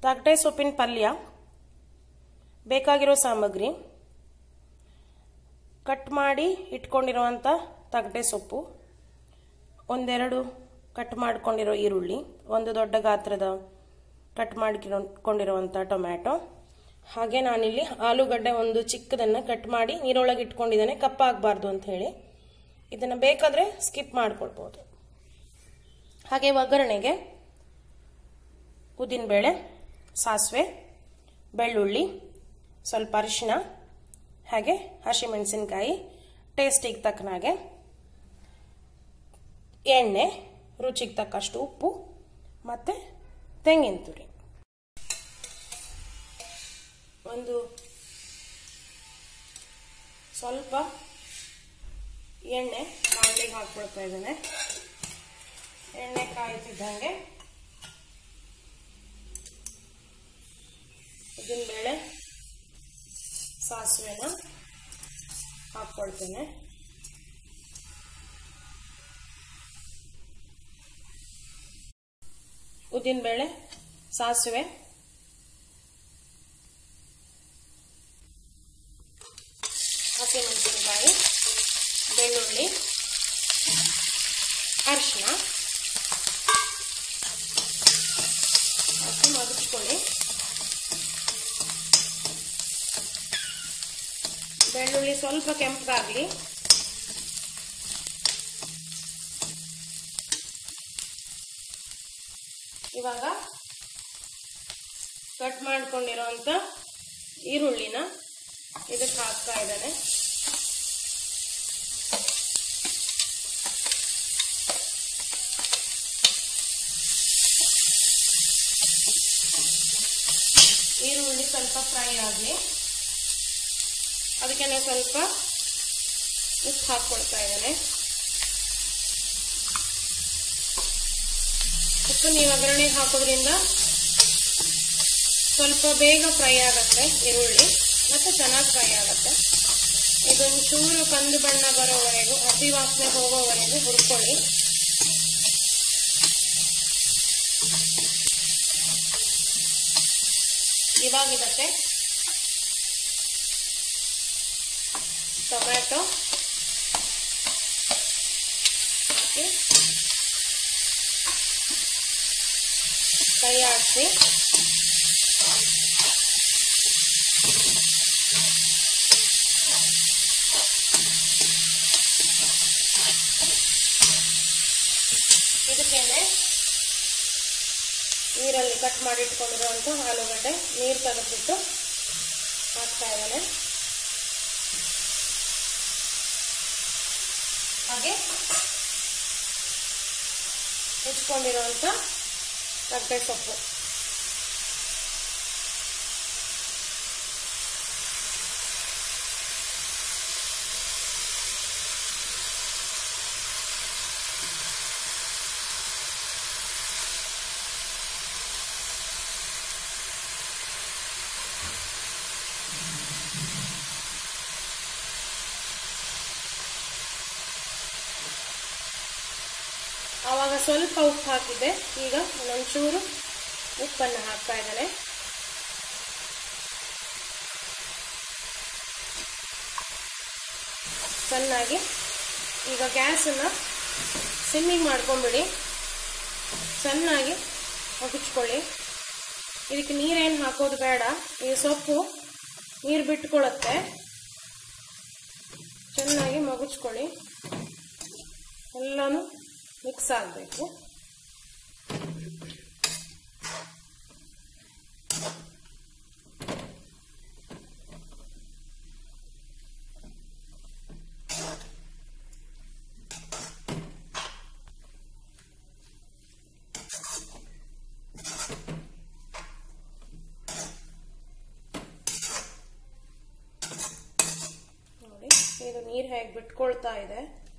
ತಗಟೆ ಸೊಪ್ಪಿನ ಪಲ್ಯ ಬೇಕಾಗಿರೋ ಸಾಮಗ್ರಿ ಕಟ್ ಮಾಡಿ ಇಟ್ಕೊಂಡಿರುವಂಥ ತಗಟೆ ಸೊಪ್ಪು ಒಂದೆರಡು ಕಟ್ ಮಾಡ್ಕೊಂಡಿರೋ ಈರುಳ್ಳಿ ಒಂದು ದೊಡ್ಡ ಗಾತ್ರದ ಕಟ್ ಮಾಡಿಕೊಂಡಿರುವಂಥ ಟೊಮ್ಯಾಟೊ ಹಾಗೆ ನಾನಿಲ್ಲಿ ಆಲೂಗಡ್ಡೆ ಒಂದು ಚಿಕ್ಕದನ್ನು ಕಟ್ ಮಾಡಿ ನೀರೊಳಗೆ ಇಟ್ಕೊಂಡಿದ್ದೇನೆ ಕಪ್ಪಾಗಬಾರ್ದು ಅಂತ ಹೇಳಿ ಇದನ್ನು ಬೇಕಾದರೆ ಸ್ಕಿಪ್ ಮಾಡ್ಕೊಳ್ಬೋದು ಹಾಗೆ ಒಗ್ಗರಣೆಗೆ ಉದ್ದಿನಬೇಳೆ ಸಾಸಿವೆ ಬೆಳ್ಳುಳ್ಳಿ ಸ್ವಲ್ಪ ಅರಿಶಿನ ಹಾಗೆ ಹಸಿಮೆಣಸಿನ್ಕಾಯಿ ಟೇಸ್ಟಿಗೆ ತಕ್ಕನಾಗೆ ಎಣ್ಣೆ ರುಚಿಗೆ ತಕ್ಕಷ್ಟು ಉಪ್ಪು ಮತ್ತು ತೆಂಗಿನ ತುರಿ ಒಂದು ಸ್ವಲ್ಪ ಎಣ್ಣೆ ಬಾಣಲಿಗೆ ಹಾಕ್ಕೊಳ್ತಾ ಇದ್ದೇನೆ ಎಣ್ಣೆ ಕಾಯ್ತಿದ್ದಂಗೆ ಉದ್ದಿನಬೇಳೆ ಸಾಸಿವೆನ ಹಾಕ್ಕೊಳ್ತೇನೆ ಉದ್ದಿನಬೇಳೆ ಸಾಸಿವೆ ಹಸಿಮೆಣಸಿನಕಾಯಿ ಬೆಳ್ಳುಳ್ಳಿ ಅರಿಶಿನ ಹಾಕಿ ಮಗುಚ್ಕೊಳ್ಳಿ ಬೆಳ್ಳುಳ್ಳಿ ಸ್ವಲ್ಪ ಕೆಂಪಗಾಗಲಿ ಇವಾಗ ಕಟ್ ಮಾಡ್ಕೊಂಡಿರೋಂಥ ಈರುಳ್ಳಿನ ಇದಕ್ಕೆ ಹಾಕ್ತಾ ಇದ್ದಾನೆ ಈರುಳ್ಳಿ ಸ್ವಲ್ಪ ಫ್ರೈ ಆಗಲಿ ಅದಕ್ಕೆ ಸ್ವಲ್ಪ ಉಪ್ಪು ಹಾಕ್ಕೊಳ್ತಾ ಇದ್ದಾನೆ ಉಪ್ಪು ನೀವು ಒಗ್ಗರಣೆಗೆ ಹಾಕೋದ್ರಿಂದ ಸ್ವಲ್ಪ ಬೇಗ ಫ್ರೈ ಆಗತ್ತೆ ಈರುಳ್ಳಿ ಮತ್ತೆ ಚೆನ್ನಾಗಿ ಫ್ರೈ ಆಗತ್ತೆ ಇದೊಂದು ಚೂರು ಕಂದು ಬಣ್ಣ ಬರೋವರೆಗೂ ಹಸಿ ವಾಸನೆ ಹೋಗೋವರೆಗೂ ಹುರ್ಕೊಳ್ಳಿ ಇವಾಗ ಇದಕ್ಕೆ ಟೊಮ್ಯಾಟೊ ಹಾಕಿ ಕೈ ಆಡಿಸಿ ಇದಕ್ಕೇನೆ ನೀರಲ್ಲಿ ಕಟ್ ಮಾಡಿ ಇಟ್ಕೊಂಡಿರುವಂಥ ಆಲೂಗಡ್ಡೆ ನೀರು ತೆಗೆದ್ಬಿಟ್ಟು ಹಾಕ್ತಾ ಇದ್ದಾನೆ ಹಾಗೆ ಹೆಚ್ಕೊಂಡಿರುವಂಥ ಕಡ್ಡೆ ಸೊಪ್ಪು ಆವಾಗ ಸ್ವಲ್ಪ ಉಪ್ಪು ಹಾಕಿದ್ದೆ ಈಗ ಒಂದೊಂಚೂರು ಉಪ್ಪನ್ನು ಹಾಕ್ತಾ ಇದ್ದಾನೆ ಚೆನ್ನಾಗಿ ಈಗ ಗ್ಯಾಸನ್ನು ಸಿಮ್ಮಿಂಗ್ ಮಾಡ್ಕೊಂಬಿಡಿ ಚೆನ್ನಾಗಿ ಮುಗಿಸ್ಕೊಳ್ಳಿ ಇದಕ್ಕೆ ನೀರೇನು ಹಾಕೋದು ಬೇಡ ಈ ಸೊಪ್ಪು ನೀರು ಬಿಟ್ಕೊಳ್ಳುತ್ತೆ ಚೆನ್ನಾಗಿ ಮಗುಚ್ಕೊಳ್ಳಿ ಎಲ್ಲನೂ ಮಿಕ್ಸ್ ಆಗಬೇಕು ನೋಡಿ ಇದು ನೀರು ಹೇಗೆ ಬಿಟ್ಕೊಳ್ತಾ ಇದೆ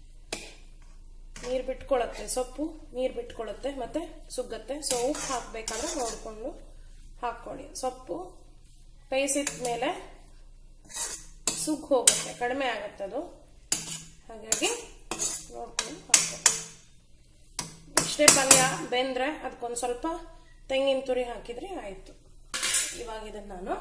ನೀರು ಬಿಟ್ಕೊಳ್ಳುತ್ತೆ ಸೊಪ್ಪು ನೀರು ಬಿಟ್ಕೊಳ್ಳುತ್ತೆ ಮತ್ತೆ ಸುಗ್ಗತ್ತೆ ಸೊ ಉಪ್ಪು ಹಾಕ್ಬೇಕಾದ್ರೆ ನೋಡಿಕೊಂಡು ಹಾಕ್ಕೊಳ್ಳಿ ಸೊಪ್ಪು ಬೇಯಿಸಿದ ಮೇಲೆ ಸುಗ್ ಹೋಗುತ್ತೆ ಕಡಿಮೆ ಆಗುತ್ತೆ ಅದು ಹಾಗಾಗಿ ನೋಡ್ಕೊಂಡು ಹಾಕ್ಕೊಳ್ಳಿ ಇಷ್ಟೇ ಪಲ್ಯ ಬೆಂದ್ರೆ ಅದಕ್ಕೊಂದು ಸ್ವಲ್ಪ ತೆಂಗಿನ ತುರಿ ಹಾಕಿದ್ರೆ ಆಯಿತು ಇವಾಗ ಇದನ್ನ ನಾನು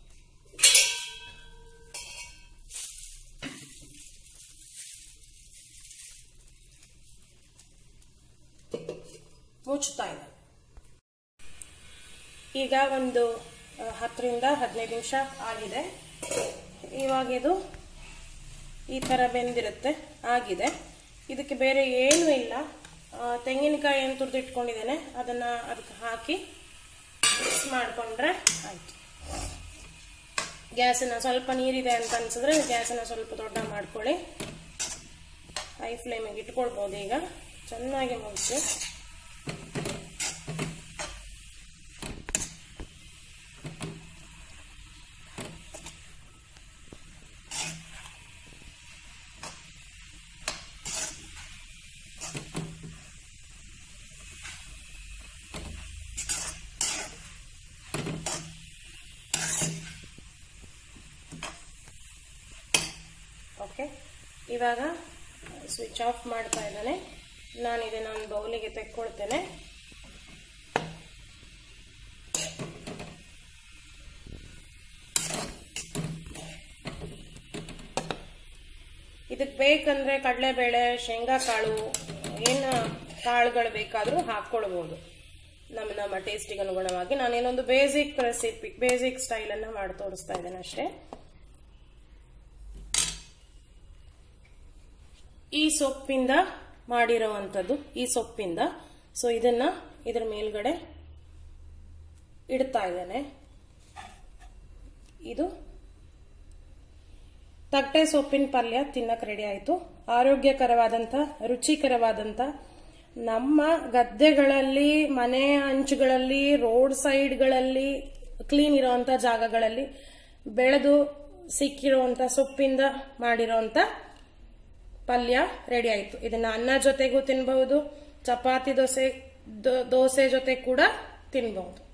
ಮುಚ್ಚುತ್ತಾ ಇದ್ದೇನೆ ಈಗ ಒಂದು ಆ, ಹತ್ತರಿಂದ ಹದಿನೈದು ನಿಮಿಷ ಆಗಿದೆ ಇವಾಗ ಇದು ಈ ಥರ ಬೆಂದಿರುತ್ತೆ ಆಗಿದೆ ಇದಕ್ಕೆ ಬೇರೆ ಏನೂ ಇಲ್ಲ ಆ, ತೆಂಗಿನಕಾಯಿ ಏನು ತುರಿದು ಇಟ್ಕೊಂಡಿದ್ದೇನೆ ಅದನ್ನು ಅದಕ್ಕೆ ಹಾಕಿ ಮಿಕ್ಸ್ ಮಾಡಿಕೊಂಡ್ರೆ ಆಯಿತು ಗ್ಯಾಸನ್ನು ಸ್ವಲ್ಪ ನೀರಿದೆ ಅಂತ ಅನ್ಸಿದ್ರೆ ಗ್ಯಾಸನ್ನು ಸ್ವಲ್ಪ ದೊಡ್ಡ ಮಾಡ್ಕೊಳ್ಳಿ ಹೈ ಫ್ಲೇಮಿಗೆ ಇಟ್ಕೊಳ್ಬೋದು ಈಗ ಚೆನ್ನಾಗಿ ಮುಗಿಸಿ ಓಕೆ ಇವಾಗ ಸ್ವಿಚ್ ಆಫ್ ಮಾಡ್ತಾ ಇದ್ದಾನೆ ನಾನು ಇದನ್ನ ಒಂದು ಬೌಲಿಗೆ ತೆಕ್ಕೊಳ್ತೇನೆ ಇದಕ್ಕೆ ಬೇಕಂದ್ರೆ ಕಡಲೆಬೇಳೆ ಶೇಂಗಾ ಕಾಳು ಏನು ಕಾಳುಗಳು ಬೇಕಾದರೂ ಹಾಕ್ಕೊಳ್ಬೋದು ನಮ್ಮ ನಮ್ಮ ಟೇಸ್ಟಿಗೆ ಅನುಗುಣವಾಗಿ ನಾನೇನೊಂದು ಬೇಸಿಕ್ ರೆಸಿಪಿ ಬೇಸಿಕ್ ಸ್ಟೈಲನ್ನು ಮಾಡಿ ತೋರಿಸ್ತಾ ಇದ್ದೇನೆ ಅಷ್ಟೇ ಈ ಸೊಪ್ಪಿಂದ ಮಾಡಿರುವಂಥದ್ದು ಈ ಸೊಪ್ಪಿಂದ ಸೊ ಇದನ್ನ ಇದ್ರ ಮೇಲ್ಗಡೆ ಇಡ್ತಾ ಇದ್ದೇನೆ ಇದು ತಟ್ಟೆ ಸೊಪ್ಪಿನ ಪಲ್ಯ ತಿನ್ನಕ್ ರೆಡಿ ಆಯಿತು ಆರೋಗ್ಯಕರವಾದಂಥ ರುಚಿಕರವಾದಂಥ ನಮ್ಮ ಗದ್ದೆಗಳಲ್ಲಿ ಮನೆ ಅಂಚುಗಳಲ್ಲಿ ರೋಡ್ ಸೈಡ್ಗಳಲ್ಲಿ ಕ್ಲೀನ್ ಇರೋವಂಥ ಜಾಗಗಳಲ್ಲಿ ಬೆಳೆದು ಸಿಕ್ಕಿರುವಂಥ ಸೊಪ್ಪಿಂದ ಮಾಡಿರೋಂಥ ಪಲ್ಯ ರೆಡಿ ಆಯಿತು ಇದನ್ನ ಅನ್ನ ಜೊತೆಗೂ ತಿನ್ಬಹುದು ಚಪಾತಿ ದೋಸೆ ದೋ- ದೋಸೆ ಜೊತೆ ಕೂಡ ತಿನ್ಬಹುದು